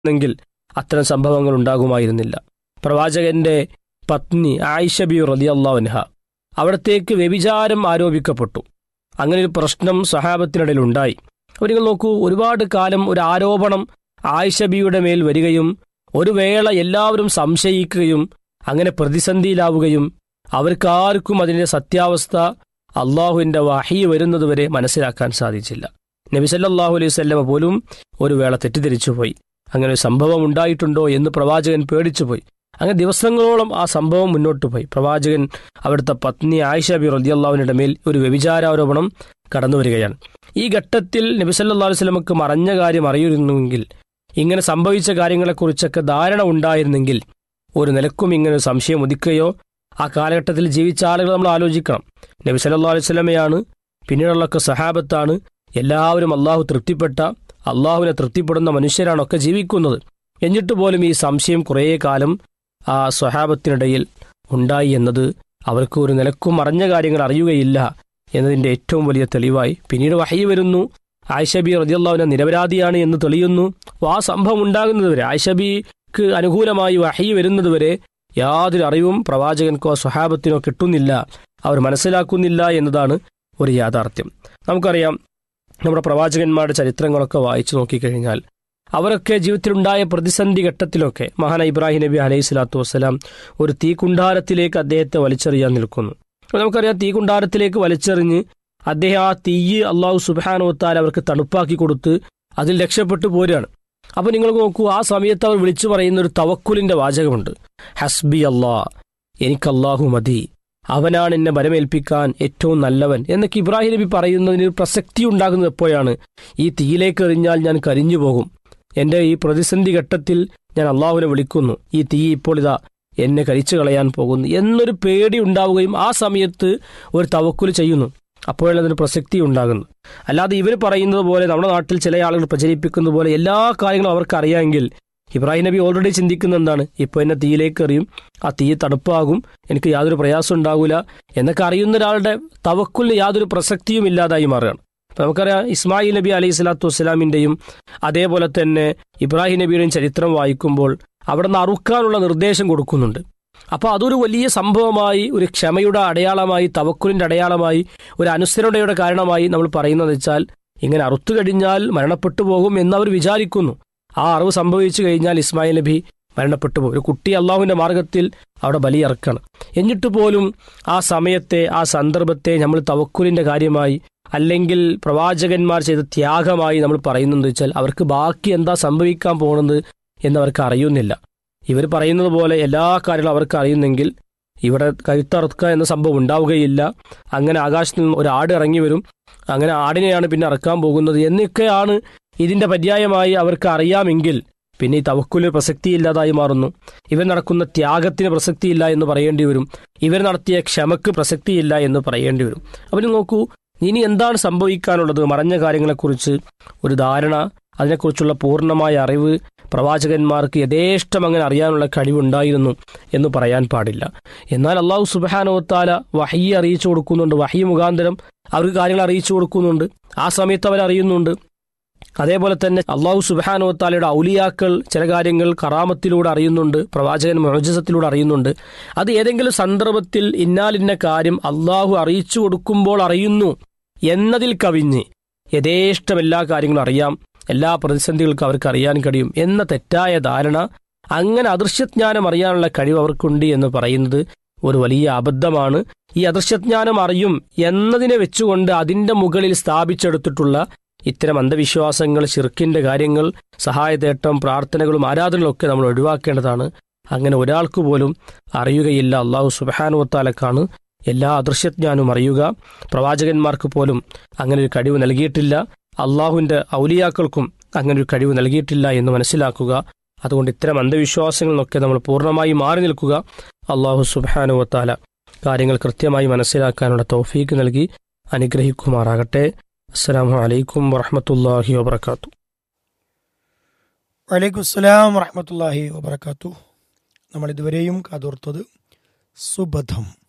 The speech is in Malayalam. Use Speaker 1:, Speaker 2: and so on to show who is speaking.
Speaker 1: ഉണ്ടായിരുന്നെങ്കിൽ അത്തരം സംഭവങ്ങൾ ഉണ്ടാകുമായിരുന്നില്ല പ്രവാചകന്റെ പത്നി ആയിഷ ബി റലിയല്ലാൻഹ അവിടത്തേക്ക് വ്യഭിചാരം ആരോപിക്കപ്പെട്ടു അങ്ങനെ ഒരു പ്രശ്നം സഹാബത്തിനിടയിൽ ഉണ്ടായി അപ്പോൾ നിങ്ങൾ നോക്കൂ ഒരുപാട് കാലം ഒരു ആരോപണം ആയിഷ ബിയുടെ മേൽ വരികയും ഒരു വേള എല്ലാവരും സംശയിക്കുകയും അങ്ങനെ പ്രതിസന്ധിയിലാവുകയും അവർക്കാർക്കും അതിൻ്റെ സത്യാവസ്ഥ അള്ളാഹുവിൻ്റെ വഹി വരുന്നതുവരെ മനസ്സിലാക്കാൻ സാധിച്ചില്ല നബി സല്ലല്ലാഹു അലൈഹി വസല്ലമ പോലും ഒരു വേള തെറ്റിദ്ധരിച്ചുപോയി അങ്ങനെ ഒരു സംഭവം ഉണ്ടായിട്ടുണ്ടോ എന്ന് പ്രവാചകൻ പേടിച്ചുപോയി അങ്ങനെ ദിവസങ്ങളോളം ആ സംഭവം മുന്നോട്ട് പോയി പ്രവാചകൻ അവിടുത്തെ പത്നി ആയിഷ ബി റളിയല്ലാഹുവിനുടെ മേൽ ഒരു വ്യഭിചാരാരോപണം കടന്നു വരികയാണ് ഈ ഘട്ടത്തിൽ നബി സല്ലല്ലാഹു അലൈഹി വസല്ലമക്ക് മറഞ്ഞ കാര്യം അറിയിരുന്നെങ്കിൽ ഇങ്ങനെ സംഭവിച്ച കാര്യങ്ങളെക്കുറിച്ചൊക്കെ ധാരണ ഉണ്ടായിരുന്നെങ്കിൽ ഒരു നിലക്കും ഇങ്ങനെ ഒരു സംശയം ഉദിക്കുകയോ ആ കാലഘട്ടത്തിൽ ജീവിച്ച ആളുകൾ നമ്മൾ ആലോചിക്കണം നബി സല്ലല്ലാഹു അലൈഹി വസല്ലമയാണ് പിന്നീടുള്ളൊക്കെ സഹാബത്താണ് എല്ലാവരും അള്ളാഹു തൃപ്തിപ്പെട്ട അള്ളാഹുവിനെ തൃപ്തിപ്പെടുന്ന മനുഷ്യരാണൊക്കെ ജീവിക്കുന്നത് എന്നിട്ട് പോലും ഈ സംശയം കുറേ കാലം ആ സ്വഹാബത്തിനിടയിൽ ഉണ്ടായി എന്നത് അവർക്ക് ഒരു നിലക്കും അറിഞ്ഞ കാര്യങ്ങൾ അറിയുകയില്ല എന്നതിൻ്റെ ഏറ്റവും വലിയ തെളിവായി പിന്നീട് വഹി വരുന്നു ആയിഷബി റദിയല്ലാവിനെ നിരപരാധിയാണ് എന്ന് തെളിയുന്നു അപ്പോൾ ആ സംഭവം ഉണ്ടാകുന്നതുവരെ ആയിഷബിക്ക് അനുകൂലമായി വഹി വരുന്നതുവരെ യാതൊരു അറിവും പ്രവാചകൻക്കോ സ്വഹാബത്തിനോ കിട്ടുന്നില്ല അവർ മനസ്സിലാക്കുന്നില്ല എന്നതാണ് ഒരു യാഥാർത്ഥ്യം നമുക്കറിയാം നമ്മുടെ പ്രവാചകന്മാരുടെ ചരിത്രങ്ങളൊക്കെ വായിച്ചു നോക്കിക്കഴിഞ്ഞാൽ അവരൊക്കെ ജീവിതത്തിലുണ്ടായ പ്രതിസന്ധി ഘട്ടത്തിലൊക്കെ മഹാന ഇബ്രാഹിം നബി അലൈഹി സ്വലാത്തു വസ്സലാം ഒരു തീക്കുണ്ടാരത്തിലേക്ക് അദ്ദേഹത്തെ വലിച്ചെറിയാൻ നിൽക്കുന്നു അപ്പോൾ നമുക്കറിയാം തീക്കുണ്ടാരത്തിലേക്ക് വലിച്ചെറിഞ്ഞ് അദ്ദേഹം ആ തീയ് അള്ളാഹു സുബാനുവത്താൽ അവർക്ക് തണുപ്പാക്കി കൊടുത്ത് അതിൽ രക്ഷപ്പെട്ടു പോരുകയാണ് അപ്പോൾ നിങ്ങൾ നോക്കൂ ആ സമയത്ത് അവർ വിളിച്ചു പറയുന്ന ഒരു തവക്കുലിന്റെ വാചകമുണ്ട് ഹസ്ബി അള്ളാ എനിക്ക് അള്ളാഹു മതി അവനാണ് എന്നെ ബലമേൽപ്പിക്കാൻ ഏറ്റവും നല്ലവൻ എന്നൊക്കെ ഇബ്രാഹിം നബി പറയുന്നതിന് ഒരു പ്രസക്തി ഉണ്ടാകുന്നത് എപ്പോഴാണ് ഈ തീയിലേക്ക് എറിഞ്ഞാൽ ഞാൻ കരിഞ്ഞു പോകും എൻ്റെ ഈ പ്രതിസന്ധി ഘട്ടത്തിൽ ഞാൻ അള്ളാഹുവിനെ വിളിക്കുന്നു ഈ തീ ഇപ്പോൾ ഇതാ എന്നെ കരിച്ചു കളയാൻ പോകുന്നു എന്നൊരു പേടി ഉണ്ടാവുകയും ആ സമയത്ത് ഒരു തവക്കുൽ ചെയ്യുന്നു അപ്പോഴാണ് അതിന് പ്രസക്തി ഉണ്ടാകുന്നത് അല്ലാതെ ഇവർ പറയുന്നത് പോലെ നമ്മുടെ നാട്ടിൽ ചില ആളുകൾ പ്രചരിപ്പിക്കുന്നത് പോലെ എല്ലാ കാര്യങ്ങളും അവർക്ക് അറിയാമെങ്കിൽ ഇബ്രാഹിം നബി ഓൾറെഡി ചിന്തിക്കുന്ന എന്താണ് ഇപ്പോൾ എന്നെ തീയിലേക്ക് എറിയും ആ തീ തണുപ്പാകും എനിക്ക് യാതൊരു പ്രയാസം ഉണ്ടാകില്ല എന്നൊക്കെ അറിയുന്ന ഒരാളുടെ തവക്കുലിന് യാതൊരു പ്രസക്തിയും ഇല്ലാതായി മാറുകയാണ് അപ്പം നമുക്കറിയാം ഇസ്മായിൽ നബി അലൈഹി സ്വലാത്തു വസ്സലാമിൻ്റെയും അതേപോലെ തന്നെ ഇബ്രാഹിം നബിയുടെയും ചരിത്രം വായിക്കുമ്പോൾ അവിടെ നിന്ന് അറുക്കാനുള്ള നിർദ്ദേശം കൊടുക്കുന്നുണ്ട് അപ്പോൾ അതൊരു വലിയ സംഭവമായി ഒരു ക്ഷമയുടെ അടയാളമായി തവക്കുലിൻ്റെ അടയാളമായി ഒരു അനുസരണയുടെ കാരണമായി നമ്മൾ പറയുന്നത് വെച്ചാൽ ഇങ്ങനെ അറുത്തു കഴിഞ്ഞാൽ മരണപ്പെട്ടു പോകും എന്നവർ വിചാരിക്കുന്നു ആ അറിവ് സംഭവിച്ചു കഴിഞ്ഞാൽ ഇസ്മായിൽ നബി മരണപ്പെട്ടു പോകും ഒരു കുട്ടി അള്ളാഹുവിൻ്റെ മാർഗത്തിൽ അവിടെ ബലിയിറക്കാണ് എന്നിട്ട് പോലും ആ സമയത്തെ ആ സന്ദർഭത്തെ നമ്മൾ തവക്കുലിൻ്റെ കാര്യമായി അല്ലെങ്കിൽ പ്രവാചകന്മാർ ചെയ്ത ത്യാഗമായി നമ്മൾ പറയുന്നത് വെച്ചാൽ അവർക്ക് ബാക്കി എന്താ സംഭവിക്കാൻ പോകുന്നത് എന്നവർക്ക് അറിയുന്നില്ല ഇവർ പറയുന്നത് പോലെ എല്ലാ കാര്യങ്ങളും അവർക്ക് അറിയുന്നെങ്കിൽ ഇവിടെ കഴുത്തറുക്കുക എന്ന സംഭവം ഉണ്ടാവുകയില്ല അങ്ങനെ ആകാശത്തിൽ നിന്ന് ഒരു ആട് ഇറങ്ങി വരും അങ്ങനെ ആടിനെയാണ് പിന്നെ ഇറക്കാൻ പോകുന്നത് എന്നൊക്കെയാണ് ഇതിന്റെ പര്യായമായി അവർക്ക് അറിയാമെങ്കിൽ പിന്നെ ഈ തവക്കുല് പ്രസക്തിയില്ലാതായി മാറുന്നു ഇവർ നടക്കുന്ന ത്യാഗത്തിന് പ്രസക്തിയില്ല എന്ന് പറയേണ്ടി വരും ഇവർ നടത്തിയ ക്ഷമക്ക് പ്രസക്തിയില്ല എന്ന് പറയേണ്ടി വരും അപ്പം നോക്കൂ ഇനി എന്താണ് സംഭവിക്കാനുള്ളത് മറഞ്ഞ കാര്യങ്ങളെക്കുറിച്ച് ഒരു ധാരണ അതിനെക്കുറിച്ചുള്ള പൂർണ്ണമായ അറിവ് പ്രവാചകന്മാർക്ക് യഥേഷ്ടം അങ്ങനെ അറിയാനുള്ള കഴിവുണ്ടായിരുന്നു എന്ന് പറയാൻ പാടില്ല എന്നാൽ അള്ളാഹു സുബാനോത്താല വഹി അറിയിച്ചു കൊടുക്കുന്നുണ്ട് വഹി മുഖാന്തരം അവർക്ക് കാര്യങ്ങൾ അറിയിച്ചു കൊടുക്കുന്നുണ്ട് ആ സമയത്ത് അവർ അറിയുന്നുണ്ട് അതേപോലെ തന്നെ അള്ളാഹു സുബാനോത്താലയുടെ ഔലിയാക്കൾ ചില കാര്യങ്ങൾ കറാമത്തിലൂടെ അറിയുന്നുണ്ട് പ്രവാചകൻ മോജസത്തിലൂടെ അറിയുന്നുണ്ട് അത് ഏതെങ്കിലും സന്ദർഭത്തിൽ ഇന്നാലിന്ന കാര്യം അള്ളാഹു അറിയിച്ചു കൊടുക്കുമ്പോൾ അറിയുന്നു എന്നതിൽ കവിഞ്ഞ് യഥേഷ്ടം എല്ലാ കാര്യങ്ങളും അറിയാം എല്ലാ പ്രതിസന്ധികൾക്കും അവർക്ക് അറിയാൻ കഴിയും എന്ന തെറ്റായ ധാരണ അങ്ങനെ അദൃശ്യജ്ഞാനം അറിയാനുള്ള കഴിവ് അവർക്കുണ്ട് എന്ന് പറയുന്നത് ഒരു വലിയ അബദ്ധമാണ് ഈ അദൃശ്യജ്ഞാനം അറിയും എന്നതിനെ വെച്ചുകൊണ്ട് അതിന്റെ മുകളിൽ സ്ഥാപിച്ചെടുത്തിട്ടുള്ള ഇത്തരം അന്ധവിശ്വാസങ്ങൾ ശിർക്കിന്റെ കാര്യങ്ങൾ സഹായതേട്ടം പ്രാർത്ഥനകളും ആരാധനകളും ഒക്കെ നമ്മൾ ഒഴിവാക്കേണ്ടതാണ് അങ്ങനെ ഒരാൾക്ക് പോലും അറിയുകയില്ല അള്ളാഹു സുബാനുവത്താലക്കാണ് എല്ലാ അദൃശ്യജ്ഞാനവും അറിയുക പ്രവാചകന്മാർക്ക് പോലും അങ്ങനെ ഒരു കഴിവ് നൽകിയിട്ടില്ല അള്ളാഹുവിന്റെ ഔലിയാക്കൾക്കും അങ്ങനെ ഒരു കഴിവ് നൽകിയിട്ടില്ല എന്ന് മനസ്സിലാക്കുക അതുകൊണ്ട് ഇത്തരം അന്ധവിശ്വാസങ്ങളിൽ നിന്നൊക്കെ നമ്മൾ പൂർണ്ണമായി മാറി നിൽക്കുക അള്ളാഹു സുബാനുവത്താല കാര്യങ്ങൾ കൃത്യമായി മനസ്സിലാക്കാനുള്ള തൗഫീക്ക് നൽകി അനുഗ്രഹിക്കുമാറാകട്ടെ അസ്സലാമു അലൈക്കും വറഹമത്തല്ലാഹി വബർക്കാത്തു
Speaker 2: വലൈക്കും അസ്സലാം വറഹമത്തല്ലാഹി വബർക്കാത്തു നമ്മൾ ഇതുവരെയും കാതോർത്തത് സുബധം